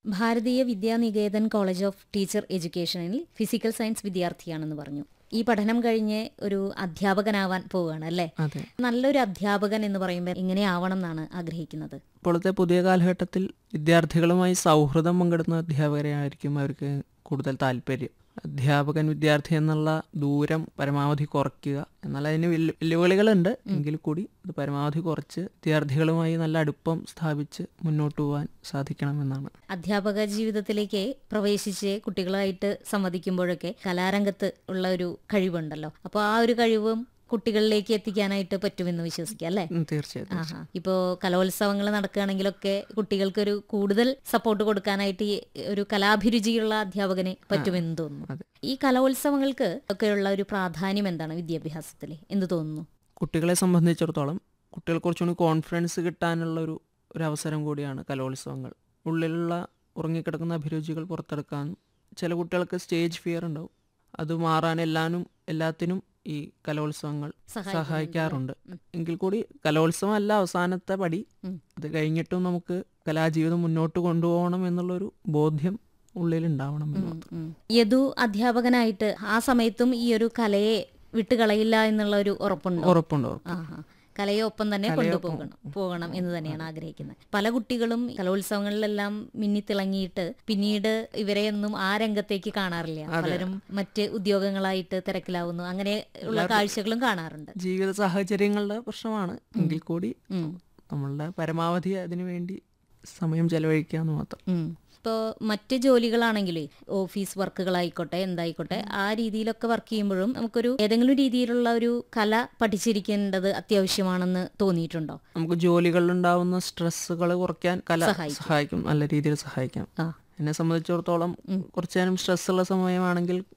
ഭാരതീയ Vidyaniketan college of teacher എഡ്യൂക്കേഷനിൽ physical science വിദ്യാർത്ഥിയാണെന്ന് പറഞ്ഞു ഈ പഠനം കഴിഞ്ഞ് ഒരു അധ്യാപകനാവാൻ പോവുകയാണ് അല്ലേ അതെ നല്ലൊരു അധ്യാപകൻ എന്ന് പറയുമ്പോൾ എങ്ങനെ ആവണം എന്നാണ് ആഗ്രഹിക്കുന്നത് ഇപ്പോഴത്തെ പുതിയ കാലഘട്ടത്തിൽ വിദ്യാർത്ഥികളുമായി സൗഹൃദം പങ്കിടുന്ന അധ്യാപകരെ ആയിരിക്കും അവർക്ക് കൂടുതൽ താല്പര്യം അധ്യാപകൻ വിദ്യാർത്ഥി എന്നുള്ള ദൂരം പരമാവധി കുറയ്ക്കുക എന്നാൽ അതിന് വെല്ലു വെല്ലുവിളികളുണ്ട് എങ്കിൽ കൂടി അത് പരമാവധി കുറച്ച് വിദ്യാർത്ഥികളുമായി നല്ല അടുപ്പം സ്ഥാപിച്ച് മുന്നോട്ട് പോകാൻ സാധിക്കണമെന്നാണ് അധ്യാപക ജീവിതത്തിലേക്ക് പ്രവേശിച്ച് കുട്ടികളായിട്ട് സംവദിക്കുമ്പോഴൊക്കെ കലാരംഗത്ത് ഉള്ള ഒരു കഴിവുണ്ടല്ലോ അപ്പോൾ ആ ഒരു കഴിവും കുട്ടികളിലേക്ക് എത്തിക്കാനായിട്ട് പറ്റുമെന്ന് വിശ്വസിക്കാം അല്ലേ ഉം, തീർച്ചയായിട്ടും ആഹാ ഇപ്പോ കലോത്സവങ്ങൾ നടക്കുകയാണെങ്കിലൊക്കെ കുട്ടികൾക്കൊരു കൂടുതൽ സപ്പോർട്ട് കൊടുക്കാനായിട്ട് ഈ ഒരു കലാഭിരുചിയുള്ള അധ്യാപകന് പറ്റുമെന്ന് തോന്നുന്നു അതെ. ഈ കലോത്സവങ്ങൾക്ക് ഒക്കെയുള്ള ഒരു പ്രാധാന്യം എന്താണ് വിദ്യാഭ്യാസത്തിൽ എന്ത് തോന്നുന്നു കുട്ടികളെ സംബന്ധിച്ചിടത്തോളം കുട്ടികൾക്ക് കുറച്ചുകൂടി കോൺഫിഡൻസ് കിട്ടാനുള്ള ഒരു ഒരു അവസരം കൂടിയാണ് കലോത്സവങ്ങൾ ഉള്ളിലുള്ള ഉറങ്ങിക്കിടക്കുന്ന അഭിരുചികൾ പുറത്തെടുക്കാനും ചില കുട്ടികൾക്ക് സ്റ്റേജ് ഫിയർ ഉണ്ടാവും അത് മാറാൻ എല്ലാനും എല്ലാത്തിനും ഈ കലോത്സവങ്ങൾ സഹായിക്കുന്നുണ്ട് സഹായിക്കാറുണ്ട് ഉം. എങ്കിൽ കൂടി കലോത്സവം അല്ല അവസാനത്തെ പടി ഉം. അത് കഴിഞ്ഞിട്ടും നമുക്ക് കലാജീവിതം മുന്നോട്ട് കൊണ്ടുപോകണം എന്നുള്ളൊരു ബോധ്യം ഉള്ളിലുണ്ടാവണം എന്ന് ഉം, ഉം. യദു അധ്യാപകനായിട്ട് ആ സമയത്തും ഈ ഒരു കലയെ വിട്ടുകളയില്ല എന്നുള്ള ഒരു ഉറപ്പുണ്ടോ ഉറപ്പുണ്ട് ഉറപ്പ് ആഹാ കലയെ ഒപ്പം തന്നെ കലയൊപ്പം. കൊണ്ടുപോകണം പോകണം എന്ന് തന്നെയാണ് ആഗ്രഹിക്കുന്നത് പല കുട്ടികളും കലോത്സവങ്ങളിലെല്ലാം മിന്നിത്തിളങ്ങിയിട്ട് പിന്നീട് ഇവരെയൊന്നും ആ രംഗത്തേക്ക് കാണാറില്ല പലരും മറ്റ് ഉദ്യോഗങ്ങളായിട്ട് തിരക്കിലാവുന്നു അങ്ങനെ ഉള്ള കാഴ്ചകളും കാണാറുണ്ട് ജീവിത സാഹചര്യങ്ങളുടെ പ്രശ്നമാണ് എങ്കിൽ കൂടി ഉം. നമ്മളുടെ പരമാവധി അതിനു വേണ്ടി സമയം ചെലവഴിക്കുക എന്ന് മാത്രം ഉം. ഇപ്പോൾ മറ്റ് ജോലികളാണെങ്കിലേ ഓഫീസ് വർക്കുകളായിക്കോട്ടെ എന്തായിക്കോട്ടെ ആ രീതിയിലൊക്കെ വർക്ക് ചെയ്യുമ്പോഴും നമുക്കൊരു ഏതെങ്കിലും രീതിയിലുള്ള ഒരു കല പഠിച്ചിരിക്കേണ്ടത് അത്യാവശ്യമാണെന്ന് തോന്നിയിട്ടുണ്ടോ നമുക്ക് ജോലികളിലുണ്ടാവുന്ന സ്ട്രെസ്സുകൾ കുറയ്ക്കാൻ കല സഹായിക്കും. സഹായിക്കും നല്ല രീതിയിൽ സഹായിക്കാം ആ എന്നെ സംബന്ധിച്ചിടത്തോളം കുറച്ചു നേരം സ്ട്രെസ് ഉള്ള സമയമാണെങ്കിൽ